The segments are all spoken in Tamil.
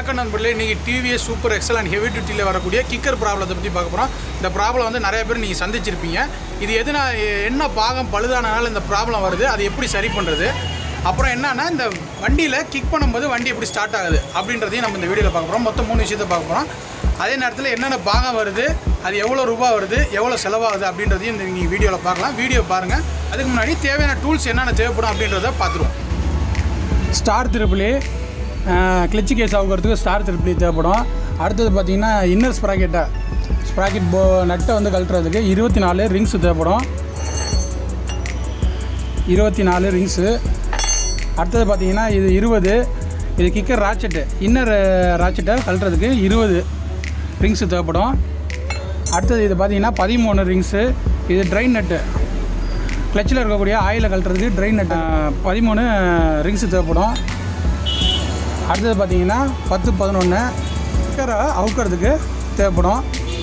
வணக்கம் நண்பர்களே இன்றைக்கி TVS super XL and heavy டியூட்டியில் வரக்கூடிய கிக்கர் ப்ராப்ளத்தை பற்றி பார்க்க போகிறோம் இந்த ப்ராப்ளம் வந்து நிறைய பேர் நீங்கள் சந்திச்சிருப்பீங்க இது எதுனா என்ன பாகம் பழுதானனால இந்த ப்ராப்ளம் வருது அது எப்படி சரி பண்ணுறது அப்புறம் என்னன்னா இந்த வண்டியில் கிக் பண்ணும்போது வண்டி எப்படி ஸ்டார்ட் ஆகுது அப்படின்றதையும் நம்ம இந்த வீடியோவில் பார்க்க போகிறோம் மொத்தம் மூணு விஷயத்தை பார்க்க போகிறோம் அதே நேரத்தில் என்னென்ன பாகம் வருது அது எவ்வளோ ரூபா வருது எவ்வளோ செலவாகுது அப்படின்றதையும் இந்த நீங்கள் வீடியோவில் பார்க்கலாம் வீடியோ பாருங்கள் அதுக்கு முன்னாடி தேவையான டூல்ஸ் என்னென்ன தேவைப்படும் அப்படின்றத பார்த்துருவோம் ஸ்டார் திருப்பிலி கிளச்சு கேஸ் ஆகுறதுக்கு ஸ்டார் திருப்பிலி தேவைப்படும் அடுத்தது பார்த்தீங்கன்னா இன்னர் ஸ்ப்ராக்கெட்டை ஸ்ப்ராக்கெட் போ நட்டை வந்து கழட்டுறதுக்கு இருபத்தி நாலு ரிங்ஸ் தேவைப்படும் இருபத்தி நாலு ரிங்ஸு அடுத்தது பார்த்தீங்கன்னா இது இருபது இது கிக்கர் ராச்செட்டு இன்னர் ராச்செட்டை கழட்டுறதுக்கு இருபது ரிங்ஸு தேவைப்படும் அடுத்தது இது பார்த்தீங்கன்னா பதிமூணு ரிங்ஸு இது ட்ரைன் நட்டு கிளச்சில் இருக்கக்கூடிய ஆயிலை கழட்டுறதுக்கு ட்ரைன் நட்டு பதிமூணு ரிங்ஸு தேவைப்படும் அடுத்தது பார்த்தீங்கன்னா பத்து பதினொன்று கிக்கரை அவுக்கிறதுக்கு தேவைப்படும்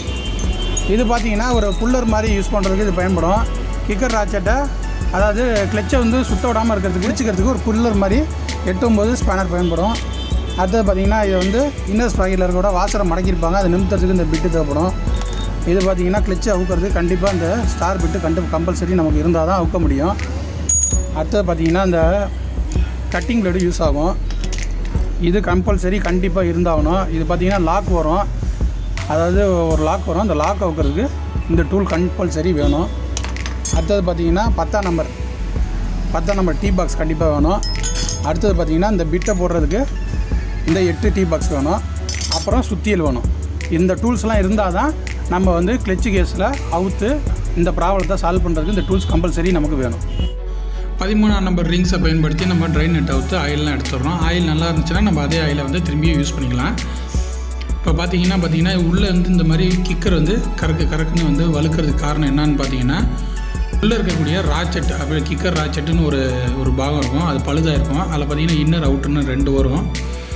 இது பார்த்தீங்கன்னா ஒரு புல்லர் மாதிரி யூஸ் பண்ணுறதுக்கு இது பயன்படும் கிக்கர் ராச்செட்டை அதாவது கிளச்சை வந்து சுத்த விடாமல் இருக்கிறதுக்கு பிடிச்சிக்கிறதுக்கு ஒரு புல்லர் மாதிரி எட்டு ஒம்பது ஸ்பேனர் பயன்படும் அடுத்தது பார்த்தீங்கன்னா இது வந்து இன்னர் ஸ்ப்ராக்கெட்டில் இருக்க கூட வாசரை மடக்கியிருப்பாங்க அதை நிமித்தத்துக்கு இந்த பிட்டு தேவைப்படும் இது பார்த்தீங்கன்னா கிளச்சை அவுக்கிறது கண்டிப்பாக இந்த ஸ்டார் பிட்டு கண்டு கம்பல்சரி நமக்கு இருந்தால் தான் அவுக்க முடியும் அடுத்தது பார்த்தீங்கன்னா இந்த கட்டிங் பிளேடு யூஸ் ஆகும் இது கம்பல்சரி கண்டிப்பாக இருந்தாகணும் இது பார்த்தீங்கன்னா லாக் வரும் அதாவது ஒரு லாக் வரும் அந்த லாக் அவுக்கிறதுக்கு இந்த டூல் கம்பல்சரி வேணும் அடுத்தது பார்த்தீங்கன்னா பத்தாம் நம்பர் பத்தாம் நம்பர் டீ பாக்ஸ் கண்டிப்பாக வேணும் அடுத்தது பார்த்தீங்கன்னா இந்த பிட்டை போடுறதுக்கு இந்த எட்டு டீ பாக்ஸ் வேணும் அப்புறம் சுத்தியல் வேணும் இந்த டூல்ஸ்லாம் இருந்தால் தான் நம்ம வந்து கிளச்சு கேஸில் அவுத்து இந்த ப்ராப்ளத்தை சால்வ் பண்ணுறதுக்கு இந்த டூல்ஸ் கம்பல்சரி நமக்கு வேணும் பதிமூணாம் நம்பர் ரிங்ஸை பயன்படுத்தி நம்ம ட்ரைன் நெட் அவுத்து ஆயிலெலாம் எடுத்துடுறோம் ஆயில் நல்லா இருந்துச்சுன்னா நம்ம அதே ஆயிலை வந்து திரும்பியும் யூஸ் பண்ணிக்கலாம் இப்போ பார்த்தீங்கன்னா பார்த்தீங்கன்னா உள்ளே வந்து இந்த மாதிரி கிக்கர் வந்து கறக்கு கறக்குன்னு வந்து வழுக்கிறதுக்கு காரணம் என்னன்னு பார்த்தீங்கன்னா உள்ளே இருக்கக்கூடிய ராச்செட் அப்படி கிக்கர் ராச்செட்டுன்னு ஒரு ஒரு பாகம் இருக்கும் அது பழுதாக இருக்கும் அதில் பார்த்தீங்கன்னா இன்னர் அவுட்டுன்னு ரெண்டு வரும்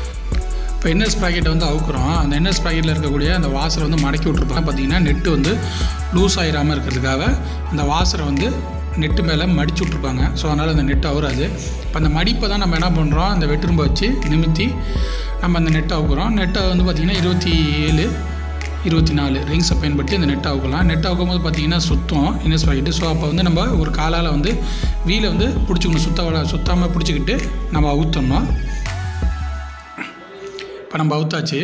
இப்போ இன்னர் ஸ்ப்ராக்கெட்டை வந்து அவுக்குறோம் அந்த இன்னர் ஸ்ப்ராக்கெட்டில் இருக்கக்கூடிய அந்த வாசரை வந்து மடக்கி விட்ருப்பாங்க பார்த்தீங்கன்னா நெட்டு வந்து லூஸ் ஆகிராமல் இருக்கிறதுக்காக அந்த வாசரை வந்து நெட்டு மேலே மடிச்சு விட்ருப்பாங்க ஸோ அதனால் அந்த நெட் அவுறாது இப்போ அந்த மடிப்பை தான் நம்ம என்ன பண்ணுறோம் அந்த வெட்டுரும்பை வச்சு நிமித்தி நம்ம அந்த நெட்டை அவுக்குறோம் நெட்டை வந்து பார்த்திங்கன்னா இருபத்தி ஏழு இருபத்தி நாலு ரிங்ஸை பயன்படுத்தி அந்த நெட் அவுக்கலாம் நெட் அவுக்கும் போது பார்த்தீங்கன்னா சுத்தம் இன்னஸ் பாக்கெட்டு ஸோ அப்போ வந்து நம்ம ஒரு காலால் வந்து வீலை வந்து பிடிச்சிக்கணும் சுத்த சுத்தாமல் பிடிச்சிக்கிட்டு நம்ம அவுத்தோம்னா இப்போ நம்ம அவுத்தாச்சு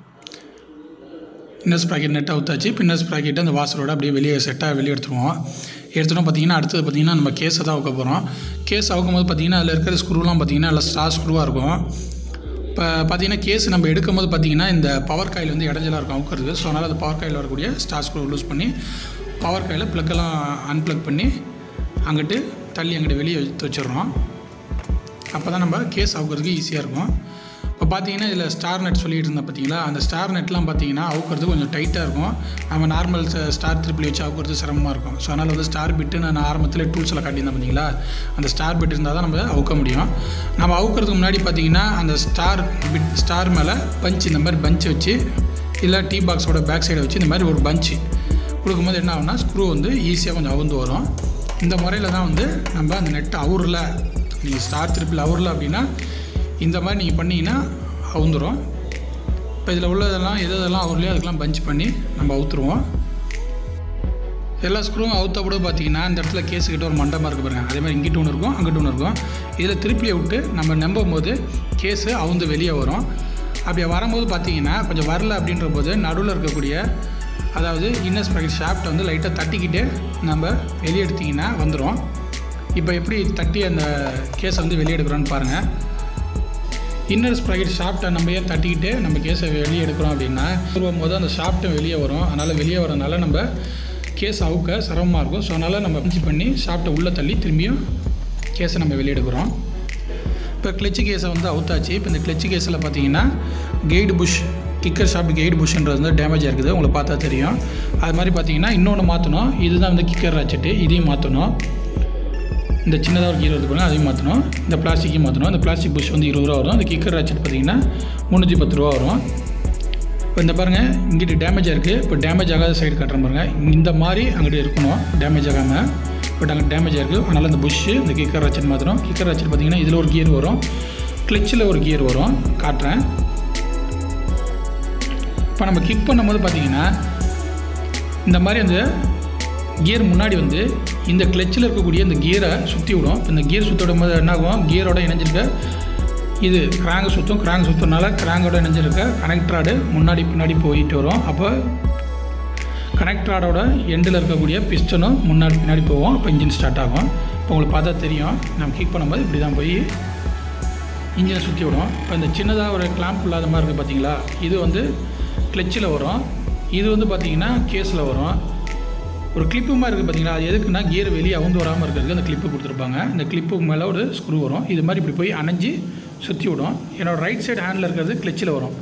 இன்னர்ஸ் ப்ராக்கெட் நெட் அவுத்தாச்சு இப்போ இன்னர்ஸ் ப்ராக்கெட் அந்த வாசலோட அப்படியே வெளியே செட்டாக வெளியே எடுத்துருவோம் எடுத்துட்டோம் பார்த்தீங்கன்னா அடுத்தது பார்த்தீங்கன்னா நம்ம கேஸை தான் அவுக்க போகிறோம் கேஸ் அவுக்கும் போது பார்த்தீங்கன்னா அதில் இருக்கிற ஸ்க்ரூலாம் பார்த்தீங்கன்னா நல்லா ஸ்டார் ஸ்க்ரூவாக இருக்கும் இப்போ பார்த்தீங்கன்னா கேஸ் நம்ம எடுக்கும் போது பார்த்தீங்கன்னா இந்த பவர் காயில் வந்து இடைஞ்சலாக இருக்கும் அவுக்கிறது ஸோ அதனால் அந்த பவர் காயில் வரக்கூடிய ஸ்டார் ஸ்க்ரூ லூஸ் பண்ணி பவர் காயில் ப்ளக்கெல்லாம் அன்ப்ளக் பண்ணி அங்கிட்டு தள்ளி அங்கிட்டு வெளியே எடுத்து வச்சிடுறோம் அப்போ தான் நம்ம கேஸ் அவுக்கிறதுக்கு ஈஸியாக இருக்கும் இப்போ பார்த்தீங்கன்னா இதில் ஸ்டார் நெட் சொல்லிட்டு இருந்தேன் பார்த்தீங்களா அந்த ஸ்டார் நெட்லாம் பார்த்தீங்கன்னா அவுக்கிறது கொஞ்சம் டைட்டாக இருக்கும் நம்ம நார்மல் ஸ்டார் ட்ரிப்பிள் வச்சு அவுக்கிறது சிரமமாக இருக்கும் ஸோ அதனால் வந்து ஸ்டார் பிட்டு நான் ஆரம்பத்தில் டூல்ஸில் காட்டியிருந்தேன் பார்த்தீங்களா அந்த ஸ்டார் பிட் இருந்தால் தான் நம்ம அவுக்க முடியும் நம்ம அவுக்கிறதுக்கு முன்னாடி பார்த்தீங்கன்னா அந்த ஸ்டார் பிட் ஸ்டார் மேலே பஞ்ச் இந்த மாதிரி பஞ்ச் வச்சு இல்லை டீ பாக்ஸோட பேக் சைடை வச்சு இந்த மாதிரி ஒரு பஞ்சு கொடுக்கும்போது என்ன ஆகும்னா ஸ்க்ரூ வந்து ஈஸியாக கொஞ்சம் அவுந்து வரும் இந்த முறையில் தான் வந்து நம்ம அந்த நெட்டை அவுரில் நீங்கள் ஸ்டார் ட்ரிப்பிள் அவுரில் அப்படின்னா இந்த மாதிரி நீங்கள் பண்ணிங்கன்னா அவுந்துடும் இப்போ இதில் உள்ளதெல்லாம் எது எதெல்லாம் அவுர்லையோ அதுக்கெல்லாம் பஞ்ச் பண்ணி நம்ம அவுத்துருவோம் எல்லா ஸ்க்ரூவும் அவுத்த கூட பார்த்தீங்கன்னா இந்த இடத்துல கேஸுக்கிட்ட ஒரு மண்டமாக இருக்குது பாருங்க அதே மாதிரி இங்கிட்டு ஒன்று இருக்கும் அங்கிட்டு ஒன்று இருக்கும் இதில் திருப்பியை விட்டு நம்ம நம்பும் போது கேஸு அவுந்து வெளியே வரும் அப்படி வரும்போது பார்த்தீங்கன்னா கொஞ்சம் வரல அப்படின்ற போது நடுவில் இருக்கக்கூடிய அதாவது இன்னர் ஸ்ப்ராக்கெட் ஷாஃப்ட்டை வந்து லைட்டாக தட்டிக்கிட்டு நம்ம வெளியே எடுத்திங்கன்னா வந்துடும் இப்போ எப்படி தட்டி அந்த கேஸை வந்து வெளியே எடுக்கிறோன்னு பாருங்கள் இன்னர் ஸ்ப்ராக்கெட் ஷாஃப்ட்டை நம்ம ஏன் தட்டிக்கிட்டு நம்ம கேஸை வெளியே எடுக்கிறோம் அப்படின்னா திரும்பும் போது அந்த ஷாஃப்ட்டும் வெளியே வரும் அதனால் வெளியே வரதுனால நம்ம கேஸ் அவுக்க சிரமமாக இருக்கும் ஸோ அதனால் நம்ம பஞ்சி பண்ணி ஷாஃப்ட்டை உள்ளே தள்ளி திரும்பியும் கேஸை நம்ம வெளியே எடுக்கிறோம் இப்போ கிளச்சு கேஸை வந்து அவுத்தாச்சு இப்போ இந்த கிளச்சு கேஸில் பார்த்தீங்கன்னா guide bush kicker shaft guide புஷ்ன்றது வந்து டேமேஜாக இருக்குது உங்களுக்கு பார்த்தா தெரியும் அது மாதிரி பார்த்தீங்கன்னா இன்னொன்று மாற்றணும் இதுதான் வந்து கிக்கர் ராச்செட்டு இதையும் மாற்றணும் இந்த சின்னதாக ஒரு கீர் வருது பாருங்க அதையும் மாற்றணும் இந்த பிளாஸ்டிக்கையும் மாற்றணும் இந்த பிளாஸ்டிக் புஷ் வந்து இருபது ரூபா வரும் இந்த கிக்கர் ராச்செட் பார்த்தீங்கன்னா முந்நூற்றி பத்து ரூபா வரும் இப்போ இந்த பாருங்கள் இங்கிட்டு டேமேஜாக இருக்குது இப்போ டேமேஜ் ஆகாத சைடு கட்டுறேன் பாருங்கள் இந்த மாதிரி அங்கிட்டு இருக்கணும் டேமேஜ் ஆகாமல் பட் அங்கே டேமேஜ் இருக்குது அதனால் இந்த புஷ்ஷு இந்த கிக்கர் ராச்செட் மாற்றணும் கிக்கர் ராச்செட் பார்த்தீங்கன்னா இதில் ஒரு கியர் வரும் கிளச்சில் ஒரு கியர் வரும் காட்டுறேன் இப்போ நம்ம கிக் பண்ணும்போது பார்த்தீங்கன்னா இந்த மாதிரி அந்த கியர் முன்னாடி வந்து இந்த கிளச்சில் இருக்கக்கூடிய இந்த கியரை சுற்றி விடும் இந்த கியர் சுற்ற விடும்போது என்ன ஆகும் கியரோட இணைஞ்சிருக்க இது கிராங்க் சுற்றும் கிராங்க் சுற்றுறதுனால கிராங்கோட இணைஞ்சிருக்க கனெக்ட் ராடு முன்னாடி பின்னாடி போயிட்டு வரும் அப்போ கனெக்ட் ராடோட எண்டில் இருக்கக்கூடிய பிஸ்டனும் முன்னாடி பின்னாடி போவோம் அப்போ இன்ஜின் ஸ்டார்ட் ஆகும் இப்போ உங்களுக்கு பார்த்தா தெரியும் நம்ம கிக் பண்ணும்போது இப்படி தான் போய் இன்ஜினை சுற்றி விடும் இப்போ இந்த சின்னதாக ஒரு கிளாம்ப் இல்லாத மாதிரி இருக்குது பார்த்தீங்களா இது வந்து கிளச்சில் வரும் இது வந்து பார்த்தீங்கன்னா கேஸில் வரும் ஒரு கிளிப்பு மாதிரி இருக்குது பார்த்தீங்களா அது எதுக்குன்னா கியர் வெளியே அவுந்து வராமல் இருக்கிறதுக்கு அந்த கிளிப்பு கொடுத்துருப்பாங்க இந்த கிளிப்புக்கு மேலே ஒரு ஸ்க்ரூ வரும் இது மாதிரி இப்படி போய் அணைஞ்சு சுற்றி விடும் என்னோடய ரைட் சைடு ஹேண்டில் இருக்கிறது கிளச்சில் வரும்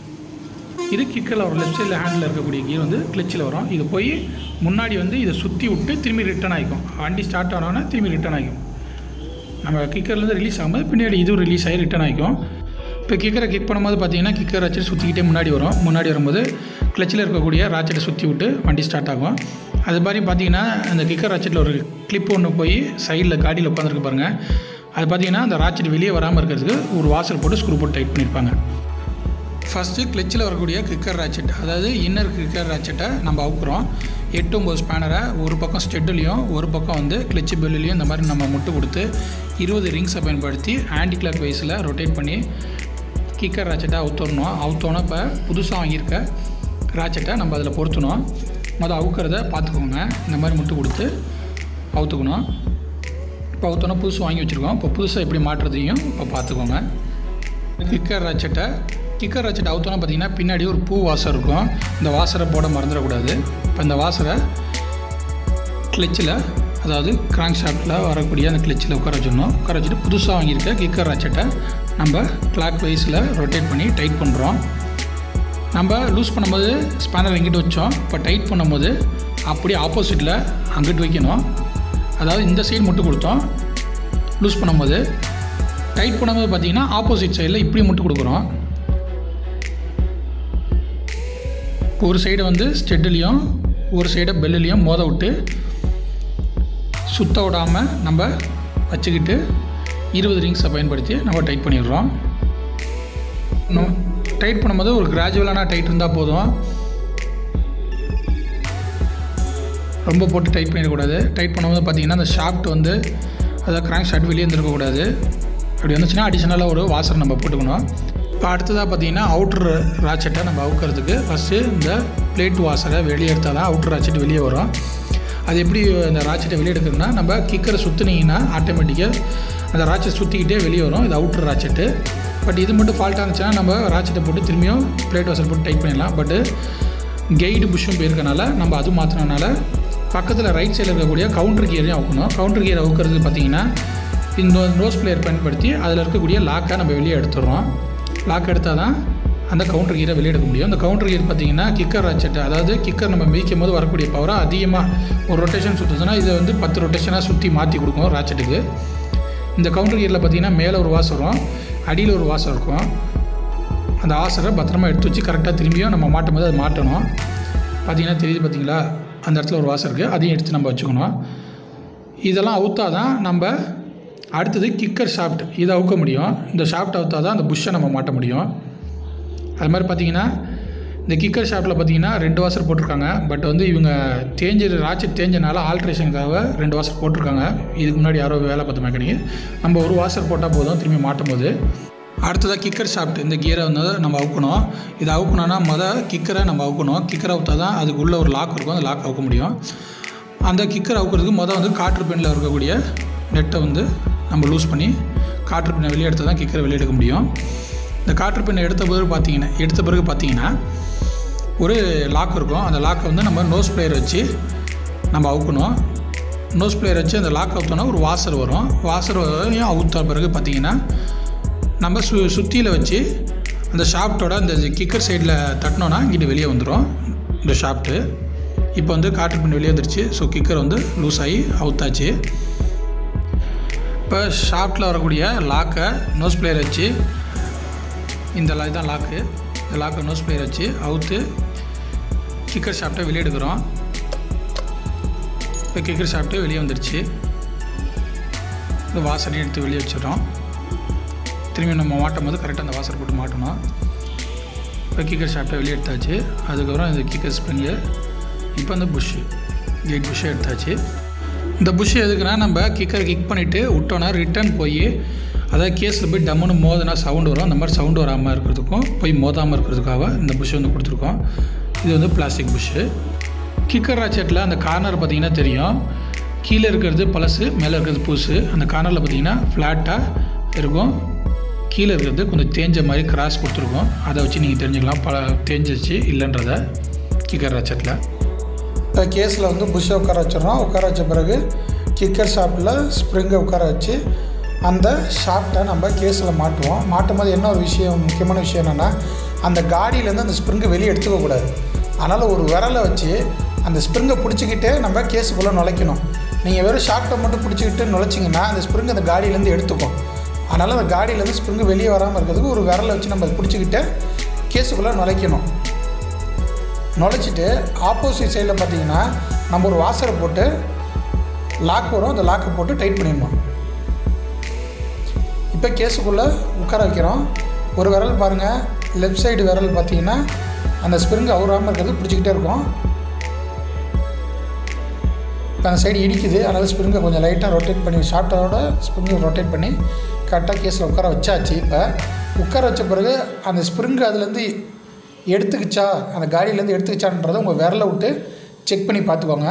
இது கிக்கரில் வரும் லெஃப்ட் சைடில் ஹேண்டில் இருக்கக்கூடிய கியர் வந்து கிளச்சில் வரும் இது போய் முன்னாடி வந்து இதை சுற்றி விட்டு திரும்பி ரிட்டர்ன் ஆகிக்கும் வண்டி ஸ்டார்ட் ஆனோன்னா திரும்பி ரிட்டர்ன் ஆகிக்கும் நம்ம கிக்கர்லேருந்து ரிலீஸ் ஆகும்போது பின்னாடி இதுவும் ரிலீஸ் ஆகி ரிட்டர்ன் ஆகிக்கும் இப்போ கிக்கரை கிக் பண்ணும்போது பார்த்தீங்கன்னா கிக்கர் ராச்செட் சுற்றிக்கிட்டே முன்னாடி வரும் முன்னாடி வரும்போது கிளச்சில் இருக்கக்கூடிய ராச்செட்டை சுற்றி விட்டு வண்டி ஸ்டார்ட் ஆகும் அது மாதிரி பார்த்தீங்கன்னா அந்த கிக்கர் ராச்செட்டில் ஒரு கிளிப் ஒன்று போய் சைடில் காடியில் உட்காந்துருக்கு பாருங்கள் அது பார்த்தீங்கன்னா அந்த ராச்செட் வெளியே வராமல் இருக்கிறதுக்கு ஒரு வாசல் போட்டு ஸ்க்ரூ போட்டு டைட் பண்ணியிருப்பாங்க ஃபஸ்ட்டு கிளச்சில் வரக்கூடிய கிக்கர் ராச்செட் அதாவது இன்னர் கிக்கர் ராச்செட்டை நம்ம அவுக்குறோம் எட்டு ஒம்பது ஸ்பேனரை ஒரு பக்கம் ஸ்டெட்டுலேயும் ஒரு பக்கம் வந்து கிளச்சு பெல்லுலேயும் இந்த மாதிரி நம்ம முட்டு கொடுத்து இருபது ரிங்ஸை பயன்படுத்தி ஆன்டி கிளாக் வைஸில் ரொட்டேட் பண்ணி கிக்கர் ராச்செட்டை அவுத்துடணும் அவுத்தோன்னா இப்போ புதுசாக வாங்கியிருக்க ராச்செட்டை நம்ம அதில் பொருத்தணும் மொதல் அவுக்கிறத பார்த்துக்கோங்க இந்த மாதிரி முட்டு கொடுத்து அவுத்துக்கணும் இப்போ அவுத்தோன்னா புதுசு வாங்கி வச்சுருக்கோம் இப்போ புதுசாக எப்படி மாட்டுறதையும் இப்போ பார்த்துக்கோங்க கிக்கர் ராச்செட்டை கிக்கர் ராச்செட் அவுத்தோன்னா பார்த்தீங்கன்னா பின்னாடி ஒரு பூ வாசம் இருக்கும் இந்த வாசரை போட மறந்துடக்கூடாது இப்போ இந்த வாசரை கிளச்சில் அதாவது கிராங்க் ஷாஃப்ட்டில் வரக்கூடிய அந்த கிளச்சில் உட்கார வச்சிடணும் உட்கார வச்சுட்டு புதுசாக வாங்கியிருக்க கிக்கர் ராச்செட்டை நம்ம கிளாக் வைஸில் ரொட்டேட் பண்ணி டைட் பண்ணுறோம் நம்ம லூஸ் பண்ணும்போது ஸ்பேனர் எங்கிட்ட வச்சோம் இப்போ டைட் பண்ணும்போது அப்படியே ஆப்போசிட்டில் அங்கிட்டு வைக்கணும் அதாவது இந்த சைடு மட்டும் கொடுத்தோம் லூஸ் பண்ணும்போது டைட் பண்ணும்போது பார்த்தீங்கன்னா ஆப்போசிட் சைடில் இப்படி மட்டும் கொடுக்குறோம் ஒரு சைடு வந்து ஸ்டெட்டுலேயும் ஒரு சைடை பெல்லுலேயும் மோத விட்டு சுத்த விடாமல் நம்ம வச்சுக்கிட்டு இருபது ரிங்ஸை பயன்படுத்தி நம்ம டைட் பண்ணிடுறோம் நம்ம டைட் பண்ணும்போது ஒரு கிராஜுவலான டைட் இருந்தால் போதும் ரொம்ப போட்டு டைட் பண்ணிடக்கூடாது டைட் பண்ணும்போது பார்த்தீங்கன்னா அந்த ஷாஃப்ட் வந்து அதாவது கிராங்க் ஷாஃப்ட் வெளியே இருந்திருக்கக்கூடாது அப்படி வந்துச்சுன்னா அடிஷ்னலாக ஒரு வாசர் நம்ம போட்டுக்கணும் இப்போ அடுத்ததாக பார்த்தீங்கன்னா அவுட்ரு ராச்செட்டை நம்ம அவுக்கிறதுக்கு ஃபஸ்ட்டு இந்த பிளேட் வாசரை வெளியே எடுத்தால் தான் அவுட்ரு ராச்செட் வெளியே வரும் அது எப்படி அந்த ராச்செட்டை வெளியே எடுக்கிறதுனா நம்ம கிக்கரை சுற்றுனீங்கன்னா ஆட்டோமேட்டிக்காக அந்த ராச்செட் சுற்றிக்கிட்டே வெளியே வரும் இது அவுட்ரு ராச்செட்டு பட் இது மட்டும் ஃபால்ட்டாக இருந்துச்சுன்னா நம்ம ராச்செட்டை போட்டு திரும்பியும் பிளேட் வாசல் போட்டு டைட் பண்ணிடலாம் பட்டு கெய்டு புஷ்ஷும் போயிருக்கனால நம்ம அது மாற்றினனால பக்கத்தில் ரைட் சைடில் இருக்கக்கூடிய கவுண்டர் கியரையும் அவுக்கணும் கவுண்டர் கியர் அவுக்கிறதுக்கு பார்த்தீங்கன்னா இந்த நோஸ் பிளேயர் பயன்படுத்தி அதில் இருக்கக்கூடிய லாக்கை நம்ம வெளியே எடுத்துடுறோம் லாக் எடுத்தால் தான் அந்த கவுண்டர் கீரை வெளியே எடுக்க முடியும் அந்த கவுண்டர் கீர் பார்த்தீங்கன்னா கிக்கர் ராச்செட் அதாவது கிக்கர் நம்ம மிதிக்கும் போது வரக்கூடிய பவரை அதிகமாக ஒரு ரொட்டேஷன் சுற்றுச்சுன்னா இதை வந்து பத்து ரொட்டேஷனாக சுற்றி மாற்றி கொடுக்கும் ராச்செட்டுக்கு இந்த கவுண்டர் கீரில் பார்த்தீங்கன்னா மேலே ஒரு வாசம் வரும் அடியில் ஒரு வாசம் இருக்கும் அந்த ஆசரை பத்திரமா எடுத்து வச்சு கரெக்டாக திரும்பியும் நம்ம மாட்டும் போது அதை மாட்டணும் பார்த்தீங்கன்னா தெரியுது பார்த்தீங்களா அந்த இடத்துல ஒரு வாசம் இருக்குது அதையும் எடுத்து நம்ம வச்சுக்கணும் இதெல்லாம் அவுத்தா தான் நம்ம அடுத்தது கிக்கர் ஷாஃப்ட் இதை அவுக்க முடியும் இந்த ஷாஃப்ட் அவுத்தா தான் அந்த புஷ்ஷை நம்ம மாட்ட முடியும் அது மாதிரி பார்த்தீங்கன்னா இந்த கிக்கர் ஷாஃப்ட்டில் பார்த்தீங்கன்னா ரெண்டு வாசர் போட்டிருக்காங்க பட் வந்து இவங்க தேஞ்ச ராட்செட் தேஞ்சனால ஆல்ட்ரேஷனுக்காக ரெண்டு வாசர் போட்டிருக்காங்க இதுக்கு முன்னாடி யாரோ வேலை பார்த்த மெக்கானிக்கு நம்ம ஒரு வாசர் போட்டால் போதும் திரும்பி மாட்டும் போது அடுத்ததாக கிக்கர் ஷாஃப்ட் இந்த கியரை வந்து நம்ம அவுக்கணும் இதை அவுக்கணும்னா மொதல் கிக்கரை நம்ம அவுக்கணும் கிக்கர் அவுத்தா தான் அதுக்குள்ளே ஒரு லாக் இருக்கும் அந்த லாக் அவுக்க முடியும் அந்த கிக்கர் அவுக்கிறதுக்கு மொதல் வந்து காற்று பெண்ணில் இருக்கக்கூடிய நெட்டை வந்து நம்ம லூஸ் பண்ணி காற்று பெண்ணை வெளியே எடுத்தால் தான் கிக்கரை வெளியே எடுக்க முடியும் இந்த காற்று பெண்ணை எடுத்த பிறகு பார்த்தீங்கன்னா எடுத்த பிறகு பார்த்தீங்கன்னா ஒரு லாக் இருக்கும் அந்த லாக்கை வந்து நம்ம நோஸ் பிளேயர் வச்சு நம்ம அவுக்கணும் நோஸ் பிளேயர் வச்சு அந்த லாக் அவுத்தோன்னா ஒரு வாசர் வரும் வாசர் வரையும் அவுத்த பிறகு பார்த்தீங்கன்னா நம்ம சு சுற்றியில் வச்சு அந்த ஷாஃப்ட்டோட அந்த கிக்கர் சைடில் தட்டினோன்னா இங்கிட்டு வெளியே வந்துடும் இந்த ஷாஃப்ட்டு இப்போ வந்து காற்று பின் வெளியே வந்துருச்சு ஸோ கிக்கர் வந்து லூஸ் ஆகி அவுத்தாச்சு இப்போ ஷாஃப்ட்டில் வரக்கூடிய லாக்கை நோஸ் பிளேயர் வச்சு இந்த லா- இதுதான் லாக்கு இந்த லாக்கை நோஸ் பிளேயர் வச்சு அவுத்து கிக்கர் ஷாஃப்ட்டை வெளியே எடுக்கிறோம் இப்போ கிக்கர் ஷாஃப்ட்டு வெளியே வந்துருச்சு இந்த வாசனையும் எடுத்து வெளியே வச்சிடறோம் திரும்பி நம்ம மாட்டும் போது கரெக்டாக அந்த வாசர் போட்டு மாட்டணும் இப்போ கிக்கர் ஷாஃப்ட்டை வெளியே எடுத்தாச்சு அதுக்கப்புறம் இந்த கிக்கர் ஸ்ப்ரிங்கு இப்போ அந்த புஷ்ஷு கேட் புஷ்ஷை எடுத்தாச்சு இந்த புஷ் எதுக்குன்னா நம்ம கிக்கரை கிக் பண்ணிவிட்டு விட்டோன்னா ரிட்டர்ன் போய் அதாவது கேஸில் போய் டம்முன்னு மோதினா சவுண்டு வரும் அந்த மாதிரி சவுண்டு வராமல் இருக்கிறதுக்கும் போய் மோதாமல் இருக்கிறதுக்காக இந்த புஷ் வந்து கொடுத்துருக்கோம் இது வந்து பிளாஸ்டிக் புஷ்ஷு கிக்கர் ராச்செட்டில் அந்த கார்னர் பார்த்தீங்கன்னா தெரியும் கீழே இருக்கிறது பழசு மேலே இருக்கிறது புதுசு அந்த கார்னரில் பார்த்தீங்கன்னா ஃப்ளாட்டாக இருக்கும் கீழே இருக்கிறது கொஞ்சம் தேஞ்ச மாதிரி கிராஸ் கொடுத்துருக்கோம் அதை வச்சு நீங்கள் தெரிஞ்சுக்கலாம் பல தேஞ்சிச்சு இல்லைன்றத கிக்கர் ராச்செட்டில் இப்போ கேஸில் வந்து புஷ்ஷை உட்கார வச்சிடறோம் உட்கார வச்ச பிறகு கிக்கர் ஷாப்பில் ஸ்ப்ரிங்கை உட்கார வச்சு அந்த ஷாஃப்ட்டை நம்ம கேஸில் மாட்டுவோம் மாட்டும் போது என்ன ஒரு விஷயம் முக்கியமான விஷயம் என்னென்னா அந்த காடியிலேருந்து அந்த ஸ்ப்ரிங்கை வெளியே எடுத்துக்கக்கூடாது அதனால் ஒரு விரலை வச்சு அந்த ஸ்ப்ரிங்கை பிடிச்சிக்கிட்டே நம்ம கேஸுக்குள்ளே நுழைக்கணும் நீங்கள் வெறும் ஷாஃப்ட்டை மட்டும் பிடிச்சிக்கிட்டு நுழைச்சிங்கன்னா அந்த ஸ்ப்ரிங் அந்த காடியிலேருந்து எடுத்துக்கும் அதனால் அந்த காடியிலேருந்து ஸ்ப்ரிங்கு வெளியே வராமல் இருக்கிறதுக்கு ஒரு விரலை வச்சு நம்ம பிடிச்சிக்கிட்டு கேஸுக்குள்ளே நுழைக்கணும் நுழைச்சிட்டு ஆப்போசிட் சைடில் பார்த்தீங்கன்னா நம்ம ஒரு வாசரை போட்டு லாக் வரும் அந்த லாக்கை போட்டு டைட் பண்ணிடணும் இப்போ கேஸுக்குள்ளே உட்கார வைக்கிறோம் ஒரு விரல் பாருங்கள் லெஃப்ட் சைடு விரல் பார்த்தீங்கன்னா அந்த ஸ்ப்ரிங் அவுறாமல் இருக்கிறது பிடிச்சிக்கிட்டே இருக்கும் இப்போ அந்த சைடு இடிக்குது அதனால் ஸ்ப்ரிங்கை கொஞ்சம் லைட்டாக ரொட்டேட் பண்ணி ஷார்ட்டோட ஸ்ப்ரிங்கை ரொட்டேட் பண்ணி கரெக்டாக கேஸில் உட்கார வச்சாச்சு இப்போ உட்கார வச்ச பிறகு அந்த ஸ்ப்ரிங் அதுலேருந்து எடுத்துக்கிச்சா அந்த காடியிலேருந்து எடுத்துக்கிச்சான்றதை உங்கள் விரலை விட்டு செக் பண்ணி பார்த்துக்கோங்க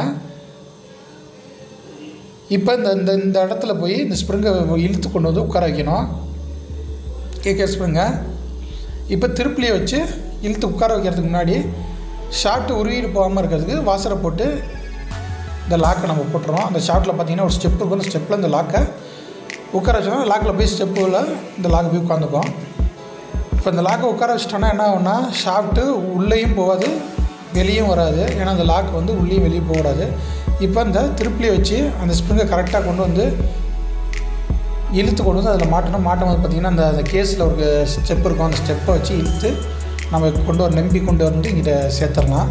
இப்போ இந்த இந்த இந்த இடத்துல போய் இந்த ஸ்ப்ரிங்கை இழுத்து கொண்டு வந்து உட்கார வைக்கணும் கேகே ஸ்ப்ரிங்கை இப்போ திருப்பிலியை வச்சு இழுத்து உட்கார வைக்கிறதுக்கு முன்னாடி ஷார்ட்டு உருவிட்டு போகாமல் இருக்கிறதுக்கு வாசரை போட்டு இந்த லாக்கை நம்ம போட்டுறோம் அந்த ஷார்ட்டில் பார்த்தீங்கன்னா ஒரு ஸ்டெப் இருக்கும் அந்த ஸ்டெப்பில் இந்த லாக்கை உட்கார வச்சோன்னா லாக்கில் போய் ஸ்டெப்பில் இந்த லாக் போய் உட்காந்துக்கும் இப்போ இந்த லாக்கை உட்கார வச்சிட்டோன்னா என்ன ஆகும்னா ஷாஃப்ட்டு உள்ளேயும் போகாது வெளியும் வராது ஏன்னா அந்த லாக் வந்து உள்ளேயும் வெளியும் போகக்கூடாது இப்போ இந்த திருப்பிலியை வச்சு அந்த ஸ்ப்ரிங்கை கரெக்டாக கொண்டு வந்து இழுத்து கொண்டு வந்து அதில் மாட்டணும் மாட்டும் போது பார்த்திங்கன்னா அந்த அந்த கேஸில் ஒரு ஸ்டெப் இருக்கும் அந்த ஸ்டெப்பை வச்சு இழுத்து நம்ம கொண்டு வர நம்பி கொண்டு வந்து இங்கிட்ட சேர்த்துடலாம்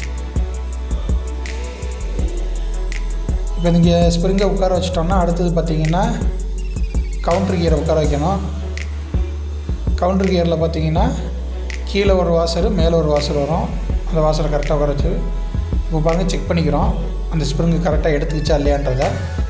இப்போ நீங்கள் ஸ்ப்ரிங்கை உட்கார வச்சிட்டோம்னா அடுத்தது பார்த்திங்கன்னா கவுண்ட்ரு கியரை உட்கார வைக்கணும் கவுண்டர் கியரில் பார்த்தீங்கன்னா கீழே ஒரு வாசர் மேலே ஒரு வாசர் வரும் அந்த வாசரை கரெக்டாக உட்கார வச்சு இப்போ பாருங்கள் செக் பண்ணிக்கிறோம் அந்த ஸ்ப்ரிங்கு கரெக்டாக எடுத்துக்கிச்சா இல்லையான்றதை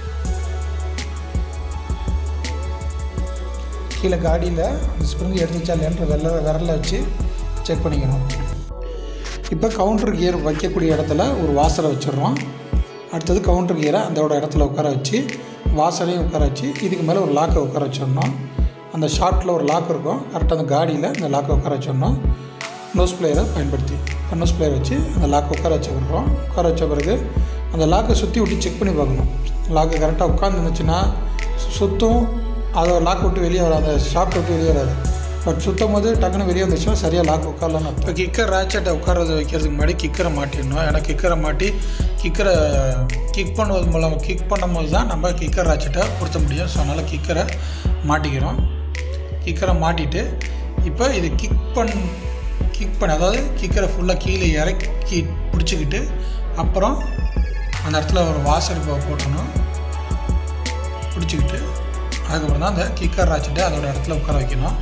கீழே காடியில் அந்த ஸ்ப்ரிங்கு எடுத்துக்கிச்சா இல்லையான்ற வெள்ள விரலை வச்சு செக் பண்ணிக்கணும் இப்போ கவுண்டர் கியர் வைக்கக்கூடிய இடத்துல ஒரு வாசரை வச்சிடுறோம் அடுத்தது கவுண்டர் கியரை அதோட இடத்துல உட்கார வச்சு வாசலையும் உட்கார வச்சு இதுக்கு மேலே ஒரு லாக்கை உட்கார வச்சிடணும் அந்த ஷார்ட்டில் ஒரு லாக் இருக்கும் கரெக்டாக அந்த காடியில் அந்த லாக்கை உட்கார வச்சிடணும் நோஸ் பிளேயரை பயன்படுத்தி இப்போ நோஸ் பிளேயர் வச்சு அந்த லாக்கை உட்கார வச்சுக்கிறோம் உட்கார வச்ச பிறகு அந்த லாக்கை சுற்றி விட்டு செக் பண்ணி பார்க்கணும் லாக்கு கரெக்டாக உட்காந்துருந்துச்சுன்னா சுற்றும் அதை லாக் விட்டு வெளியே வராது அந்த ஷாப் விட்டு வெளியே வராது பட் சுத்தம் போது டக்குன்னு வெளியே வந்துச்சுன்னா சரியாக லாக் உட்காரலான்னு இப்போ கிக்கர் ரேச்சட்டை உட்கார்றது வைக்கிறதுக்கு முன்னாடி கிக்கரை மாட்டிடணும் ஏன்னா கிக்கரை மாட்டி கிக்கரை கிக் பண்ணுவது மூலம் கிக் பண்ணும்போது தான் நம்ம கிக்கர் ரேச்சட்டை பொருத்த முடியும் ஸோ அதனால் கிக்கரை மாட்டிக்கிறோம் கிக்கரை மாட்டிட்டு இப்போ இது கிக் பண் கிக் பண்ண அதாவது கிக்கரை ஃபுல்லாக கீழே இறக்கி பிடிச்சிக்கிட்டு அப்புறம் அந்த இடத்துல ஒரு வாசர் போட்டணும் பிடிச்சிக்கிட்டு அதுக்கப்புறம் தான் அந்த கிக்கர் ராச்சட்டை அதோட இடத்துல உட்கார வைக்கணும்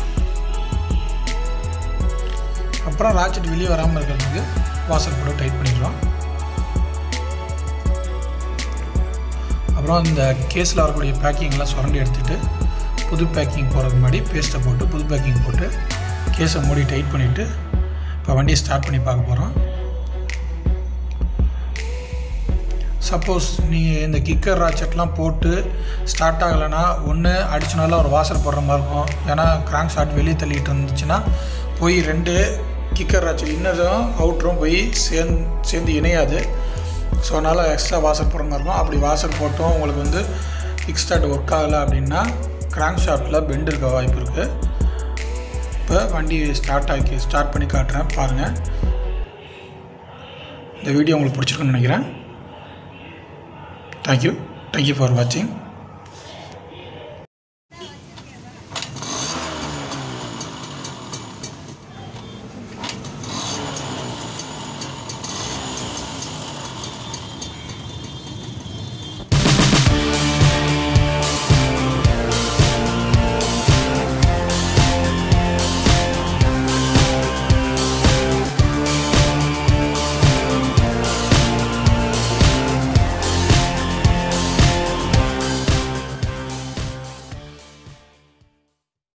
அப்புறம் ராக்கெட் வெளியே வராமல் இருக்கிறதுக்கு வாசல் போட்டு டைட் பண்ணிடுறோம் அப்புறம் இந்த கேஸில் வரக்கூடிய பேக்கிங்லாம் சுரண்டி எடுத்துகிட்டு புது பேக்கிங் போகிறதுக்கு முன்னாடி பேஸ்ட்டை போட்டு புது பேக்கிங் போட்டு கேஸை மூடி டைட் பண்ணிவிட்டு இப்போ வண்டியை ஸ்டார்ட் பண்ணி பார்க்க போகிறோம் சப்போஸ் நீங்கள் இந்த கிக்கர் ராச்செட்லாம் போட்டு ஸ்டார்ட் ஆகலைன்னா ஒன்று அடிச்சனால ஒரு வாசல் போடுற மாதிரி இருக்கும் ஏன்னா கிராங்க் ஷாட் வெளியே தள்ளிட்டு இருந்துச்சுன்னா போய் ரெண்டு கிக்கர் ராச்செட் இன்னரும் அவுட்டரும் போய் சேர்ந்து சேர்ந்து இணையாது ஸோ அதனால் எக்ஸ்ட்ரா வாசல் போடுற மாதிரி இருக்கும் அப்படி வாசல் போட்டும் உங்களுக்கு வந்து கிக் ஸ்டார்ட் ஒர்க் ஆகலை அப்படின்னா கிராங்க் ஷாஃப்ட்டில் பெண்ட் இருக்க வாய்ப்பு இருக்குது இப்போ வண்டி ஸ்டார்ட் ஆக்கி ஸ்டார்ட் பண்ணி காட்டுறேன் பாருங்கள் இந்த வீடியோ உங்களுக்கு பிடிச்சிருக்குன்னு நினைக்கிறேன் தேங்க்யூ தேங்க்யூ ஃபார் வாட்சிங்